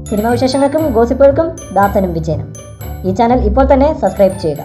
cinema വിശേഷങ്ങൾക്കും ഗോസിപ്പുകൾക്കും ദാസനും വിജയനും ഈ channel ഇപ്പോൾ തന്നെ സബ്സ്ക്രൈബ് ചെയ്യുക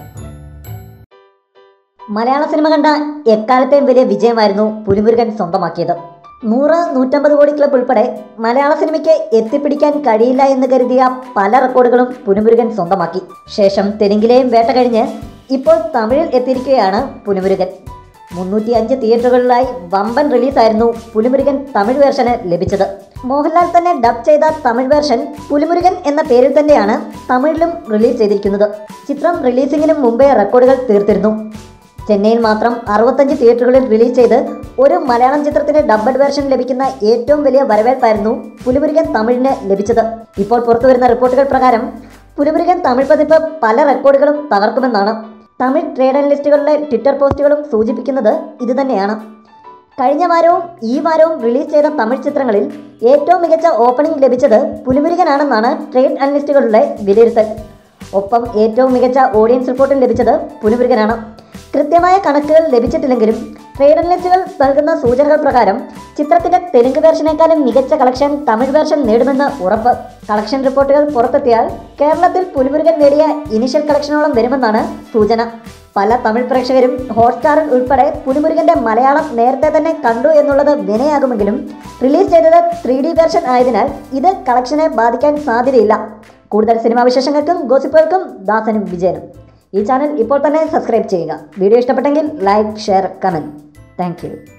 മലയാള സിനിമ കണ്ട എക്കാലത്തെയും വലിയ വിജയമായിരുന്നു പുലിമുരുകൻ സ്വന്തമാക്കിയത് നൂറ് നൂറ്റമ്പത് കോടി ക്ലബ് ഉൾപ്പെടെ മലയാള സിനിമയ്ക്ക് എത്തിപ്പിടിക്കാൻ കഴിയില്ല എന്ന് കരുതിയ പല റെക്കോർഡുകളും പുലിമുരുകൻ സ്വന്തമാക്കി ശേഷം തെലുങ്കിലെയും വേട്ട കഴിഞ്ഞ് ഇപ്പോൾ തമിഴിൽ എത്തിയിരിക്കുകയാണ് പുലിമുരുകൻ മുന്നൂറ്റി അഞ്ച് തിയേറ്ററുകളിലായി വമ്പൻ റിലീസായിരുന്നു പുലിമുരുകൻ തമിഴ് വേർഷന് ലഭിച്ചത് മോഹൻലാൽ തന്നെ ഡബ് ചെയ്ത തമിഴ് വേർഷൻ പുലിമുരുകൻ എന്ന പേരിൽ തന്നെയാണ് തമിഴിലും റിലീസ് ചെയ്തിരിക്കുന്നത് ചിത്രം റിലീസിങ്ങിനും മുമ്പേ റെക്കോർഡുകൾ തീർത്തിരുന്നു ചെന്നൈയിൽ മാത്രം അറുപത്തഞ്ച് തിയേറ്ററുകളിൽ റിലീസ് ചെയ്ത് ഒരു മലയാളം ചിത്രത്തിന് ഡബ്ബഡ് വേർഷൻ ലഭിക്കുന്ന ഏറ്റവും വലിയ വരവേൽപ്പായിരുന്നു പുലിമുരുകൻ തമിഴിന് ലഭിച്ചത് ഇപ്പോൾ പുറത്തുവരുന്ന റിപ്പോർട്ടുകൾ പ്രകാരം പുലിമുരുകൻ തമിഴ് പതിപ്പ് പല റെക്കോർഡുകളും തകർക്കുമെന്നാണ് തമിഴ് ട്രേഡ് അനലിസ്റ്റുകളുടെ ട്വിറ്റർ പോസ്റ്റുകളും സൂചിപ്പിക്കുന്നത് ഇതുതന്നെയാണ് കഴിഞ്ഞ വാരവും ഈ വാരവും റിലീസ് ചെയ്ത തമിഴ് ചിത്രങ്ങളിൽ ഏറ്റവും മികച്ച ഓപ്പണിംഗ് ലഭിച്ചത് പുലിമുരുകനാണെന്നാണ് ട്രേഡ് അനലിസ്റ്റുകളുടെ വിലയിരുത്തൽ ഒപ്പം ഏറ്റവും മികച്ച ഓഡിയൻസ് റിപ്പോർട്ടും ലഭിച്ചത് പുലിമുരുകനാണ് കൃത്യമായ കണക്കുകൾ ലഭിച്ചിട്ടില്ലെങ്കിലും ട്രേഡ് അനലിസ്റ്റുകൾ നൽകുന്ന സൂചനകൾ പ്രകാരം ചിത്രത്തിന്റെ തെലുങ്ക് വേർഷനേക്കാളും മികച്ച കളക്ഷൻ തമിഴ് വേർഷൻ നേടുമെന്ന് ഉറപ്പ് കളക്ഷൻ റിപ്പോർട്ടുകൾ പുറത്തെത്തിയാൽ കേരളത്തിൽ പുലിമുരുകൻ നേടിയ ഇനിഷ്യൽ കളക്ഷനോളം വരുമെന്നാണ് സൂചന പല തമിഴ് പ്രേക്ഷകരും ഹോട്ട്സ്റ്റാറിൽ ഉൾപ്പെടെ പുലിമുരുകന്റെ മലയാളം നേരത്തെ തന്നെ കണ്ടു എന്നുള്ളത് വിനയാകുമെങ്കിലും റിലീസ് ചെയ്തത് ത്രീ ഡി വേർഷൻ ആയതിനാൽ ഇത് കളക്ഷനെ ബാധിക്കാൻ സാധ്യതയില്ല കൂടുതൽ സിനിമാ വിശേഷങ്ങൾക്കും ഗോസിപ്പുകൾക്കും ദാസനും വിജയനും ഈ ചാനൽ ഇപ്പോൾ തന്നെ സബ്സ്ക്രൈബ് ചെയ്യുക വീഡിയോ ഇഷ്ടപ്പെട്ടെങ്കിൽ ലൈക്ക് ഷെയർ കമൻറ്റ് താങ്ക്